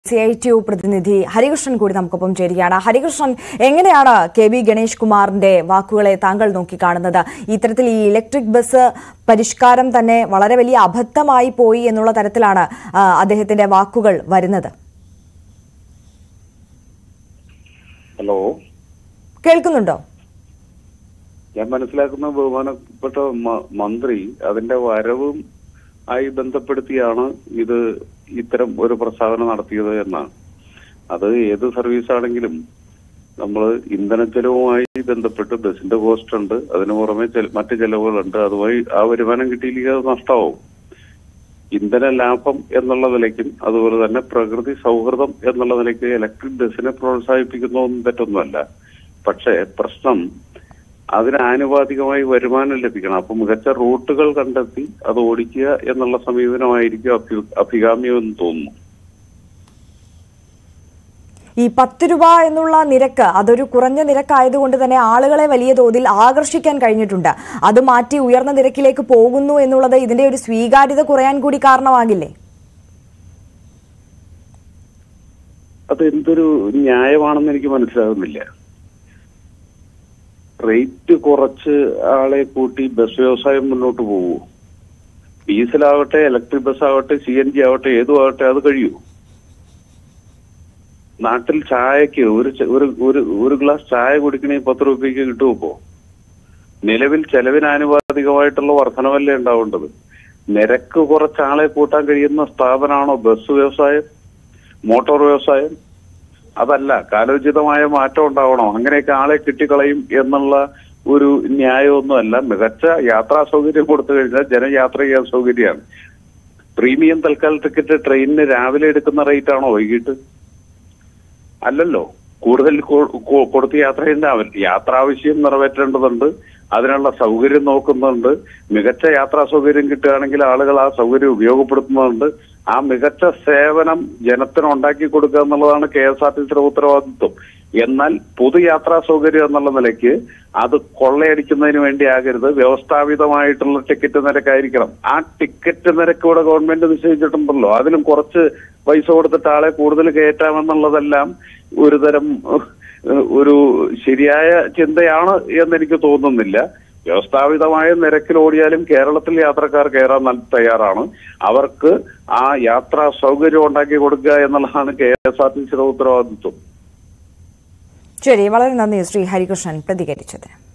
C I T U പ്രതിനിധി ഹരികൃഷ്ണൻ കൂടി നമുക്കൊപ്പം ചേരുകയാണ് ഹരികൃഷ്ണൻ എങ്ങനെയാണ് കെ ബി ഗണേഷ് കുമാറിന്റെ വാക്കുകളെ താങ്കൾ നോക്കിക്കാണുന്നത് ഇത്തരത്തിൽ ഈ ഇലക്ട്രിക് ബസ് പരിഷ്കാരം തന്നെ വളരെ വലിയ അബദ്ധമായി പോയി എന്നുള്ള തരത്തിലാണ് ആ, അദ്ദേഹത്തിന്റെ വാക്കുകൾ വരുന്നത് ഹലോ കേൾക്കുന്നുണ്ടോ ഞാൻ മനസ്സിലാക്കുന്ന ബഹുമാനപ്പെട്ട മ- മന്ത്രി അതിന്റെ വരവും ആയി ബന്ധപ്പെടുത്തിയാണ് ഇത് ഇത്തരം ഒരു പ്രസ്താവന നടത്തിയത് എന്നാണ് അത് ഏത് സർവീസ് ആണെങ്കിലും നമ്മൾ ഇന്ധന ചെലവുമായി ബന്ധപ്പെട്ട് ബസിന്റെ കോസ്റ്റ് ഉണ്ട് അതിനു പുറമെ ചെല- മറ്റ് ചെലവുകളുണ്ട് അതുമായി ആ വരുമാനം കിട്ടിയില്ലെങ്കിൽ അത് നഷ്ടമാവും ഇന്ധന ലാഭം എന്നുള്ള നിലയ്ക്കും അതുപോലെ തന്നെ പ്രകൃതി സൗഹൃദം എന്നുള്ള നിലയ്ക്ക് ഇലക്ട്രിക് ബസ്സിനെ പ്രോത്സാഹിപ്പിക്കുന്നതൊന്നും തെറ്റൊന്നുമല്ല പക്ഷേ പ്രശ്നം അതിന് ആനുപാതികമായി വരുമാനം ലഭിക്കണം അപ്പൊ മികച്ച റൂട്ടുകൾ കണ്ടെത്തി അത് ഓടിക്കുക എന്നുള്ള സമീപനമായിരിക്കും അഭി- അഭികാമ്യമെന്ന് തോന്നുന്നു ഈ പത്ത് രൂപ എന്നുള്ള നിരക്ക് അതൊരു കുറഞ്ഞ നിരക്കായതുകൊണ്ട് തന്നെ ആളുകളെ വലിയ തോതിൽ ആകർഷിക്കാൻ കഴിഞ്ഞിട്ടുണ്ട് അത് മാറ്റി ഉയർന്ന നിരക്കിലേക്ക് പോകുന്നു എന്നുള്ളത് ഇതിന്റെ ഒരു സ്വീകാര്യത കുറയാൻ കൂടി കാരണമാകില്ലേ അത് എന്തൊരു ന്യായമാണെന്ന് എനിക്ക് മനസ്സിലാകുന്നില്ല റേറ്റ് കുറച്ച് ആളെ കൂട്ടി ബസ് വ്യവസായം മുന്നോട്ട് പോകൂ ഡീസലാവട്ടെ ഇലക്ട്രിക് ബസ് ആവട്ടെ സി എൻ ജി ആവട്ടെ ഏതും ആവട്ടെ അത് കഴിയൂ നാട്ടിൽ ചായക്ക് ഒരു ച- ഒരു ഒരു ഒരു ഗ്ലാസ് ചായ കുടിക്കണമെങ്കിൽ പത്ത് രൂപയ്ക്ക് കിട്ടുമോ ഇപ്പോ നിലവിൽ ചെലവിന് ആനുപാതികമായിട്ടുള്ള വർധനവല്ലേ ഉണ്ടാവേണ്ടത് നിരക്ക് കുറച്ച് ആളെ കൂട്ടാൻ കഴിയുന്ന സ്ഥാപനമാണോ ബസ് വ്യവസായം മോട്ടോർ വ്യവസായം അതല്ല കാലോചിതമായ മാറ്റം ഉണ്ടാവണോ അങ്ങനെയൊക്കെ ആളെ കിട്ടിക്കളയും എന്നുള്ള ഒരു ന്യായമൊന്നുമല്ല മികച്ച യാത്രാ സൗകര്യം കൊടുത്തു കഴിഞ്ഞാൽ ജനയാത്ര ചെയ്യാൻ സൗകര്യമാണ് പ്രീമിയം തൽക്കാൽ ടിക്കറ്റ് ട്രെയിനിന് രാവിലെ എടുക്കുന്ന റേറ്റ് ആണോ വൈകിട്ട് അല്ലല്ലോ കൂടുതൽ കൊ- കൊ- കൊടുത്ത് യാത്ര ചെയ്യേണ്ട അവ- യാത്രാവശ്യം നിറവേറ്റേണ്ടതുണ്ട് അതിനുള്ള സൗകര്യം നോക്കുന്നുണ്ട് മികച്ച യാത്രാ സൗകര്യം കിട്ടുകയാണെങ്കിൽ ആളുകൾ ആ സൗകര്യം ഉപയോഗപ്പെടുത്തുന്നുണ്ട് ആ മികച്ച സേവനം ജനത്തിന് ഉണ്ടാക്കി കൊടുക്കുക എന്നുള്ളതാണ് കെ എസ് ആർ ടി സിയുടെ ഉത്തരവാദിത്വം എന്നാൽ പൊതുയാത്രാ സൗകര്യം എന്നുള്ള നിലയ്ക്ക് അത് കൊള്ളയടിക്കുന്നതിന് വേണ്ടി ആകരുത് വ്യവസ്ഥാപിതമായിട്ടുള്ള ടിക്കറ്റ് നിരക്കായിരിക്കണം ആ ടിക്കറ്റ് നിരക്ക് ഇവിടെ ഗവൺമെന്റ് നിശ്ചയിച്ചിട്ടുണ്ടല്ലോ അതിലും കുറച്ച് പൈസ കൊടുത്തിട്ട് ആളെ കൂടുതൽ കയറ്റാമെന്നുള്ളതെല്ലാം ഒരുതരം ഏഹ്, ഒരു ശരിയായ ചിന്തയാണ് എന്നെനിക്ക് തോന്നുന്നില്ല വ്യവസ്ഥാപിതമായ നിരക്കിൽ ഓടിയാലും കേരളത്തിൽ യാത്രക്കാർ കയറാൻ നല്ല തയ്യാറാണ് അവർക്ക് ആ യാത്രാ സൗകര്യം ഉണ്ടാക്കി കൊടുക്കുക എന്നുള്ളതാണ് കെ എസ് ആർ ടി സിയുടെ ഉത്തരവാദിത്വം ശരി വളരെ നന്ദി ശ്രീ ഹരികൃഷ്ണൻ പ്രതികരിച്ചതിന്